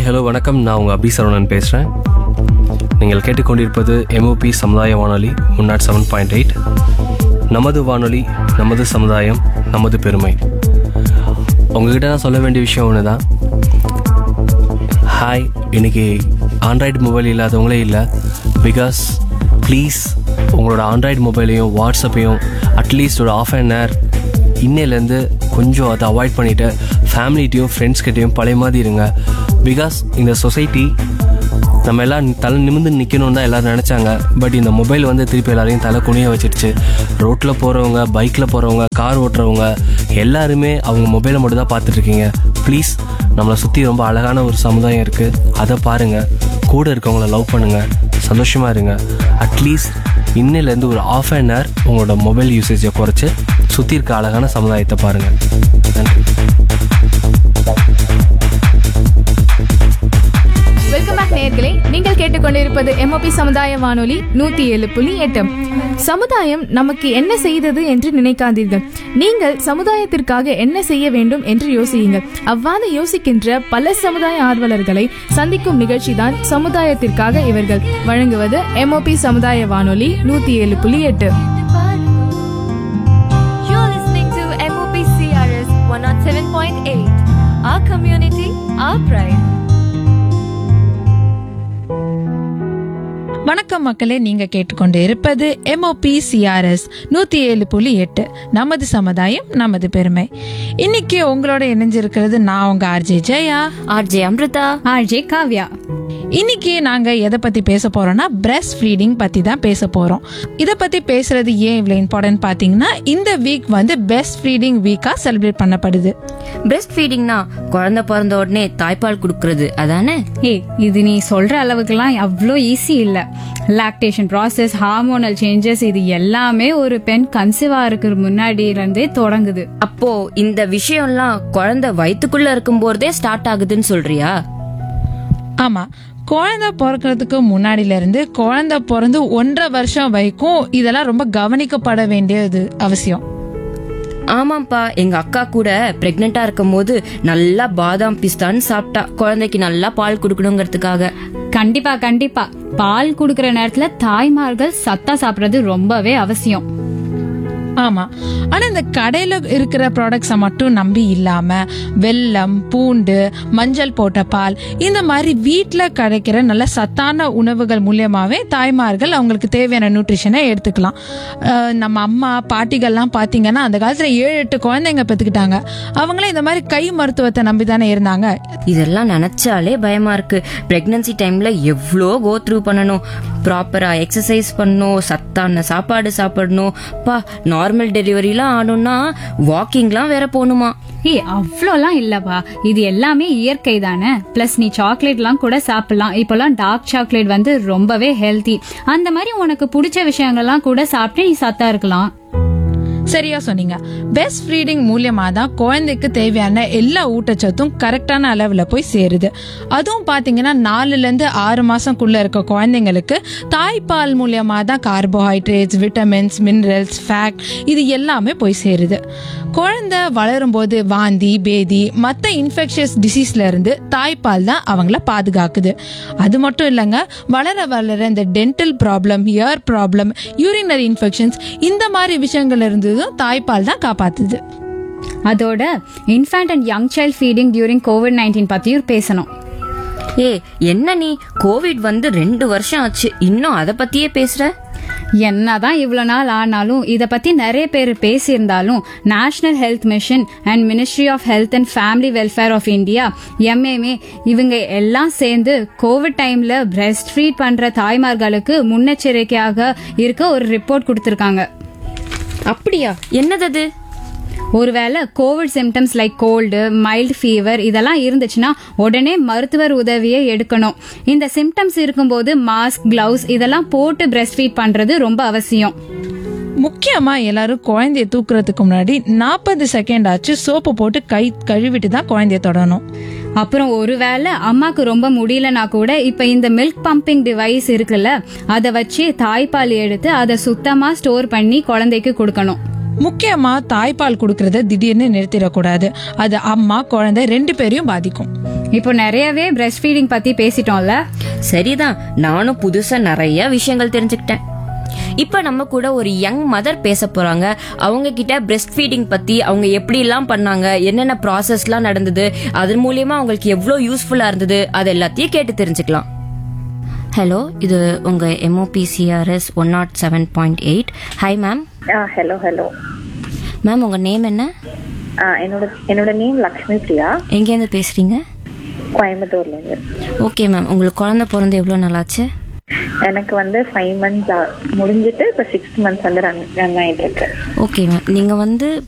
Hello வணக்கம் நான் உங்கள் அபி சரவணன் பேசுகிறேன் நீங்கள் கேட்டுக்கொண்டிருப்பது எம்ஓபி சமுதாய வானொலி one naught seven point eight நமது வானொலி நமது சமுதாயம் நமது பெருமை உங்ககிட்ட நான் சொல்ல வேண்டிய விஷயம் ஒன்று தான் ஹாய் இன்னைக்கு ஆண்ட்ராய்டு மொபைல் இல்லாதவங்களே இல்லை பிகாஸ் ப்ளீஸ் உங்களோட ஆண்ட்ராய்டு மொபைலையும் வாட்ஸ்அப்பையும் அட்லீஸ்ட் ஒரு ஆஃப் அன் ஹவர் இன்னையிலேருந்து கொஞ்சம் அதை அவாய்ட் பண்ணிவிட்டு ஃபேமிலிட்டையும் ஃப்ரெண்ட்ஸ்கிட்டையும் பழைய மாதிரி இருங்க பிகாஸ் இந்த சொசைட்டி நம்ம எல்லாம் தலை நிமிர்ந்து நிற்கணும்னு தான் எல்லாரும் நினச்சாங்க பட் இந்த மொபைல் வந்து திருப்பி எல்லாரையும் தலை குனிய வச்சிருச்சு ரோட்டில் போகிறவங்க பைக்கில் போகிறவங்க கார் ஓட்டுறவங்க எல்லாருமே அவங்க மொபைலை மட்டும் தான் பார்த்துட்ருக்கீங்க ப்ளீஸ் நம்மளை சுற்றி ரொம்ப அழகான ஒரு சமுதாயம் இருக்குது அதை பாருங்கள் கூட இருக்கவங்கள லவ் பண்ணுங்கள் சந்தோஷமாக இருங்க அட்லீஸ்ட் இன்னிலேருந்து ஒரு ஆஃப் அன் ஹவர் உங்களோட மொபைல் யூசேஜை குறைச்சி சுற்றி இருக்க அழகான சமுதாயத்தை பாருங்கள் நன்றி வெல்கம் பேக் நேயர்களே நீங்கள் கேட்டுக்கொண்டிருப்பது எம்ஓபி சமுதாய வானொலி நூத்தி ஏழு புள்ளி எட்டு சமுதாயம் நமக்கு என்ன செய்தது என்று நினைக்காதீர்கள் நீங்கள் சமுதாயத்திற்காக என்ன செய்ய வேண்டும் என்று யோசியுங்கள் அவ்வாறு யோசிக்கின்ற பல சமுதாய ஆர்வலர்களை சந்திக்கும் நிகழ்ச்சி தான் சமுதாயத்திற்காக இவர்கள் வழங்குவது எம்ஓபி சமுதாய வானொலி நூத்தி ஏழு புள்ளி எட்டு You're listening to MOP CRS 107.8. Our community, our pride. வணக்கம் மக்களே நீங்க கேட்டுக்கொண்டு இருப்பது எம்ஓபி சிஆர்எஸ் நூத்தி ஏழு புள்ளி எட்டு நமது சமுதாயம் நமது பெருமை இன்னைக்கு உங்களோட இணைஞ்சிருக்கிறது நான் உங்க RJ Jaya RJ Amrita. RJ Kavya இன்னைக்கு நாங்க எதை பத்தி பேச போறோம்னா பிரஸ்ட் ஃபீடிங் பத்தி தான் பேச போறோம் இத பத்தி பேசுறது ஏன் இவ்வளவு இம்பார்ட்டன்ட் பாத்தீங்கன்னா இந்த வீக் வந்து பெஸ்ட் ஃபீடிங் வீக்கா செலிப்ரேட் பண்ணப்படுது பிரஸ்ட் ஃபீடிங்னா குழந்தை பிறந்த உடனே தாய்ப்பால் கொடுக்கறது அதானே ஏய் இது நீ சொல்ற அளவுக்குலாம் அவ்வளோ ஈஸி இல்ல லாக்டேஷன் ப்ராசஸ் ஹார்மோனல் சேஞ்சஸ் இது எல்லாமே ஒரு பெண் கன்சீவா இருக்கிற முன்னாடில இருந்தே தொடங்குது அப்போ இந்த விஷயம்லாம் குழந்தை வயித்துக்குள்ள இருக்கும்போதே ஸ்டார்ட் ஆகுதுன்னு சொல்றியா ஆமா குழந்தை பிறக்கிறதுக்கு முன்னாடில இருந்து குழந்தை பிறந்து ஒன்றரை வருஷம் வரைக்கும் இதெல்லாம் ரொம்ப கவனிக்கப்பட வேண்டியது அவசியம் ஆமாப்பா எங்க அக்கா கூட பிரெக்னெண்டா இருக்கும் போது நல்லா பாதாம் பிஸ்தான்னு சாப்பிட்டா குழந்தைக்கு நல்லா பால் கொடுக்கணுங்கிறதுக்காக கண்டிப்பா கண்டிப்பா பால் குடுக்கிற நேரத்துல தாய்மார்கள் சத்தா சாப்பிடுறது ரொம்பவே அவசியம் ஆமா ஆனா இந்த கடையில இருக்கிற ப்ராடக்ட்ஸை மட்டும் நம்பி இல்லாம வெல்லம் பூண்டு மஞ்சள் போட்ட பால் இந்த மாதிரி வீட்ல கிடைக்கிற நல்ல சத்தான உணவுகள் மூலியமாவே தாய்மார்கள் அவங்களுக்கு தேவையான நியூட்ரிஷனை எடுத்துக்கலாம் அஹ் நம்ம அம்மா பாட்டிகள்லாம் பாத்தீங்கன்னா அந்த காலத்துல ஏழு எட்டு குழந்தைங்க பெத்துக்கிட்டாங்க அவங்களே இந்த மாதிரி கை மருத்துவத்தை நம்பி தானே இருந்தாங்க இதெல்லாம் நினைச்சாலே பயமா இருக்கு பிரெக்னன்சி டைம்ல எவ்வளோ கோ த்ரூ பண்ணணும் ப்ராப்பரா எக்ஸசைஸ் பண்ணணும் சத்தான சாப்பாடு சாப்பிடணும் பா நார்மல் டெலிவரிலாம் ஆகணும்னா வாக்கிங்லாம் வேற போகணுமா ஏய் அவ்வளோலாம் இல்லப்பா இது எல்லாமே இயற்கை தானே ப்ளஸ் நீ சாக்லேட்லாம் கூட சாப்பிடலாம் இப்போலாம் டார்க் சாக்லேட் வந்து ரொம்பவே ஹெல்த்தி அந்த மாதிரி உனக்கு பிடிச்ச விஷயங்கள்லாம் கூட சாப்பிட்டு நீ சத்தா இருக்கலாம் சரியா சொன்னீங்க பெஸ்ட் ஃபீடிங் மூலியமா தான் குழந்தைக்கு தேவையான எல்லா ஊட்டச்சத்தும் கரெக்டான அளவுல போய் சேருது அதுவும் பாத்தீங்கன்னா நாலுல இருந்து ஆறு மாசம்குள்ள இருக்க குழந்தைங்களுக்கு தாய்ப்பால் மூலியமா தான் கார்போஹைட்ரேட்ஸ் விட்டமின்ஸ் மினரல்ஸ் ஃபேட் இது எல்லாமே போய் சேருது குழந்தை வளரும் போது வாந்தி பேதி மற்ற இன்ஃபெக்ஷஸ் டிசீஸ்ல இருந்து தாய்ப்பால் தான் அவங்கள பாதுகாக்குது அது மட்டும் இல்லைங்க வளர வளர இந்த dental problem ear problem urinary infections இந்த மாதிரி விஷயங்கள்ல இருந்ததும் தாய்ப்பால் தான் காப்பாத்துது அதோட infant and young child feeding during COVID nineteen பத்தியும் பேசணும் ஏ என்ன நீ கோவிட் வந்து ரெண்டு வருஷம் ஆச்சு இன்னும் அதை பத்தியே பேசுற என்னதான் இவ்வளோ நாள் ஆனாலும் இதை பத்தி நிறைய பேர் பேசியிருந்தாலும் national health mission and ministry of health and family welfare of India எம்ஏமே இவங்க எல்லாம் சேர்ந்து கோவிட் டைம்ல பிரஸ்ட் ஃபீட் பண்ற தாய்மார்களுக்கு முன்னெச்சரிக்கையாக இருக்க ஒரு ரிப்போர்ட் கொடுத்துருக்காங்க அப்படியா என்னது அது ஒருவேளை COVID symptoms like cold mild fever இதெல்லாம் இருந்துச்சுன்னா உடனே மருத்துவர் உதவியை எடுக்கணும் இந்த சிம்டம்ஸ் இருக்கும்போது மாஸ்க் கிளவுஸ் இதெல்லாம் போட்டு பிரஸ்ட் ஃபீட் பண்றது ரொம்ப அவசியம் முக்கியமா எல்லாரும் குழந்தைய தூக்குறதுக்கு முன்னாடி நாற்பது செகண்ட் ஆச்சு சோப்பு போட்டு கை கழுவிட்டு தான் குழந்தைய தொடணும் அப்புறம் ஒருவேளை அம்மாக்கு ரொம்ப முடியலனா கூட இப்ப இந்த மில்க் பம்பிங் டிவைஸ் இருக்குல்ல அதை வச்சு தாய்ப்பால் எடுத்து அதை சுத்தமா ஸ்டோர் பண்ணி குழந்தைக்கு கொடுக்கணும் முக்கியமா தாய்ப்பால் கொடுக்கறத திடீர்னு நிறுத்திடக்கூடாது அது அம்மா குழந்தை ரெண்டு பேரையும் பாதிக்கும் இப்போ நிறையவே பிரஸ்ட் ஃபீடிங் பத்தி பேசிட்டோம்ல சரிதான் நானும் புதுசா நிறைய விஷயங்கள் தெரிஞ்சுக்கிட்டேன் இப்ப நம்ம கூட ஒரு யங் மதர் பேச போறாங்க அவங்க கிட்ட பிரஸ்ட் ஃபீடிங் பத்தி அவங்க எப்படி எல்லாம் பண்ணாங்க என்னென்ன ப்ராசஸ்லாம் நடந்தது அதன் மூலியமா அவங்களுக்கு எவ்வளவு யூஸ்ஃபுல்லா இருந்தது அது எல்லாத்தையும் கேட்டு தெரிஞ்சுக்கலாம் ஹலோ இது உங்க MOPCRS one naught seven point eight hi ma'am ah hello hello ma'am உங்க நேம் என்ன ஆ என்னோட என்னோட நேம் லக்ஷ்மி பிரியா எங்கேருந்து பேசுறீங்க கோயம்புத்தூர்லேருந்து ஓகே மேம் உங்களுக்கு குழந்தை பிறந்து எவ்வளோ நல்லாச்சு எனக்கு வந்து ஃபைவ் மந்த்ஸ் முடிஞ்சிட்டு இப்போ சிக்ஸ் மந்த்ஸ் வந்து ரன் ரன் ஆகிட்டு இருக்கு ஓகே மேம் நீங்கள் வந்து